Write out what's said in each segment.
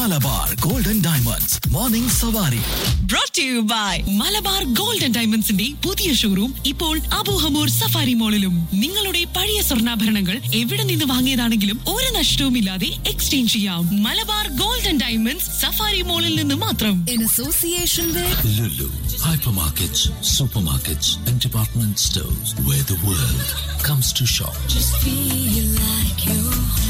Malabar golden diamonds morning സവാരി brought to you by Malabar gold and ഡയമണ്ട്സിന്റെ പുതിയ ഷോറൂം ഇപ്പോൾ അബൂഹമൂർ സഫാരി മോളിലും നിങ്ങളുടെ പഴയ സ്വർണ്ണാഭരണങ്ങൾ എവിടെ നിന്ന് വാങ്ങിയതാണെങ്കിലും ഒരു നഷ്ടവുമില്ലാതെ എക്സ്ചേഞ്ച് ചെയ്യാം Malabar gold and diamonds safari മോളിൽ നിന്ന് മാത്രം in association with Lulu hypermarkets, supermarkets, and department stores where the world comes to shop. feel like you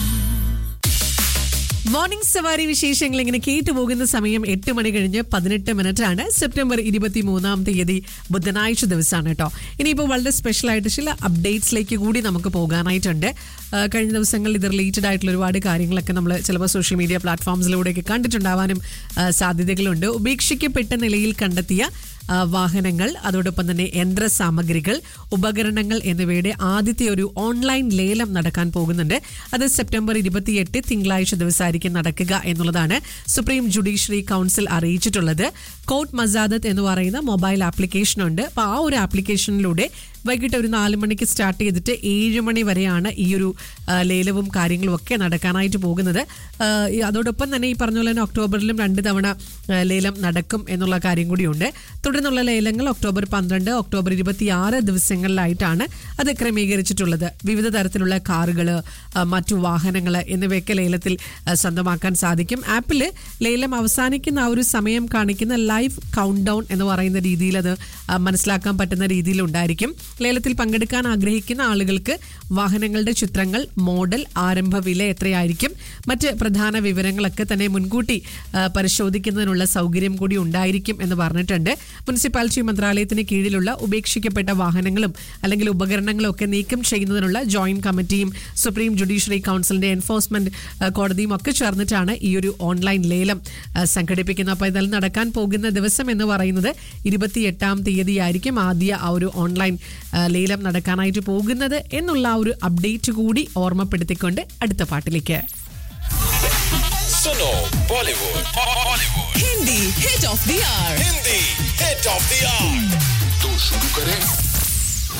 morning സവാരി വിശേഷങ്ങൾ ഇങ്ങനെ കേട്ടു പോകുന്ന സമയം എട്ട് മണി കഴിഞ്ഞ് പതിനെട്ട് മിനിറ്റ് ആണ് സെപ്റ്റംബർ ഇരുപത്തി മൂന്നാം തീയതി ബുധനാഴ്ച ദിവസമാണ് കേട്ടോ ഇനിയിപ്പോൾ വളരെ സ്പെഷ്യൽ ആയിട്ട് ചില അപ്ഡേറ്റ്സിലേക്ക് കൂടി നമുക്ക് പോകാനായിട്ടുണ്ട് ആ, കഴിഞ്ഞ ദിവസങ്ങളിൽ ഇത് റിലേറ്റഡ് ആയിട്ടുള്ള ഒരുപാട് കാര്യങ്ങളൊക്കെ നമ്മൾ ചിലപ്പോൾ സോഷ്യൽ മീഡിയ പ്ലാറ്റ്ഫോംസിലൂടെയൊക്കെ കണ്ടിട്ടുണ്ടാവാനും ആ, സാധ്യതകളുണ്ട് ഉപേക്ഷിക്കപ്പെട്ട നിലയിൽ കണ്ടെത്തിയ ആ, വാഹനങ്ങൾ അതോടൊപ്പം തന്നെ യന്ത്ര സാമഗ്രികൾ ഉപകരണങ്ങൾ എന്നിവയുടെ ആദ്യത്തെ ഒരു ഓൺലൈൻ ലേലം നടക്കാൻ പോകുന്നുണ്ട് അത് സെപ്റ്റംബർ ഇരുപത്തിയെട്ട് തിങ്കളാഴ്ച ദിവസമായിരിക്കും നടക്കുക എന്നുള്ളതാണ് സുപ്രീം ജുഡീഷ്യറി കൗൺസിൽ അറിയിച്ചിട്ടുള്ളത് കോർട്ട് മസാദത്ത് എന്ന് പറയുന്ന മൊബൈൽ ആപ്ലിക്കേഷൻ ഉണ്ട് അപ്പോൾ ആ ഒരു ആപ്ലിക്കേഷനിലൂടെ വൈകിട്ട് ഒരു നാല് മണിക്ക് സ്റ്റാർട്ട് ചെയ്തിട്ട് ഏഴ് മണി വരെയാണ് ഈ ഒരു ആ, ലേലവും കാര്യങ്ങളും ഒക്കെ നടക്കാനായിട്ട് പോകുന്നത് ആ, ഈ അതോടൊപ്പം തന്നെ ഈ പറഞ്ഞ പോലെ തന്നെ ഒക്ടോബറിലും രണ്ട് തവണ ആ, ലേലം നടക്കും എന്നുള്ള കാര്യം കൂടിയുണ്ട് തുടർന്നുള്ള ലേലങ്ങൾ ഒക്ടോബർ പന്ത്രണ്ട് ഒക്ടോബർ ഇരുപത്തിയാറ് ദിവസങ്ങളിലായിട്ടാണ് അത് ക്രമീകരിച്ചിട്ടുള്ളത് വിവിധ തരത്തിലുള്ള കാറുകൾ മറ്റു വാഹനങ്ങൾ എന്നിവയൊക്കെ ലേലത്തിൽ ആ, സ്വന്തമാക്കാൻ സാധിക്കും ആപ്പിൽ ലേലം അവസാനിക്കുന്ന ആ ഒരു സമയം കാണിക്കുന്ന ലൈവ് കൗണ്ട് ഡൗൺ എന്ന് പറയുന്ന രീതിയിൽ അത് ആ, മനസ്സിലാക്കാൻ പറ്റുന്ന രീതിയിൽ ഉണ്ടായിരിക്കും ലേലത്തിൽ പങ്കെടുക്കാൻ ആഗ്രഹിക്കുന്ന ആളുകൾക്ക് വാഹനങ്ങളുടെ ചിത്രങ്ങൾ മോഡൽ ആരംഭ വില എത്രയായിരിക്കും മറ്റ് പ്രധാന വിവരങ്ങളൊക്കെ തന്നെ മുൻകൂട്ടി ആ, പരിശോധിക്കുന്നതിനുള്ള സൗകര്യം കൂടി ഉണ്ടായിരിക്കും എന്ന് പറഞ്ഞിട്ടുണ്ട് മുനിസിപ്പാലിറ്റി മന്ത്രാലയത്തിന് കീഴിലുള്ള ഉപേക്ഷിക്കപ്പെട്ട വാഹനങ്ങളും അല്ലെങ്കിൽ ഉപകരണങ്ങളും ഒക്കെ നീക്കം ചെയ്യുന്നതിനുള്ള ജോയിന്റ് കമ്മിറ്റിയും സുപ്രീം ജുഡീഷ്യറി കൗൺസിലിന്റെ എൻഫോഴ്സ്മെന്റ് ആ, കോടതിയും ഒക്കെ ചേർന്നിട്ടാണ് ഈ ഒരു ഓൺലൈൻ ലേലം ആ, സംഘടിപ്പിക്കുന്നത് അപ്പോൾ ഇതിൽ നടക്കാൻ പോകുന്ന ദിവസം എന്ന് പറയുന്നത് ഇരുപത്തിയെട്ടാം തീയതിയായിരിക്കും ആദ്യ ആ ഒരു ഓൺലൈൻ ആ, ലേലം നടക്കാനായിട്ട് പോകുന്നത് എന്നുള്ള ആ ഒരു അപ്ഡേറ്റ് കൂടി ഓർമ്മപ്പെടുത്തിക്കൊണ്ട് അടുത്ത പാട്ടിലേക്ക് सुनो Bollywood Bollywood Hindi hit of the hour Hindi hit of the hour तो शुरू करें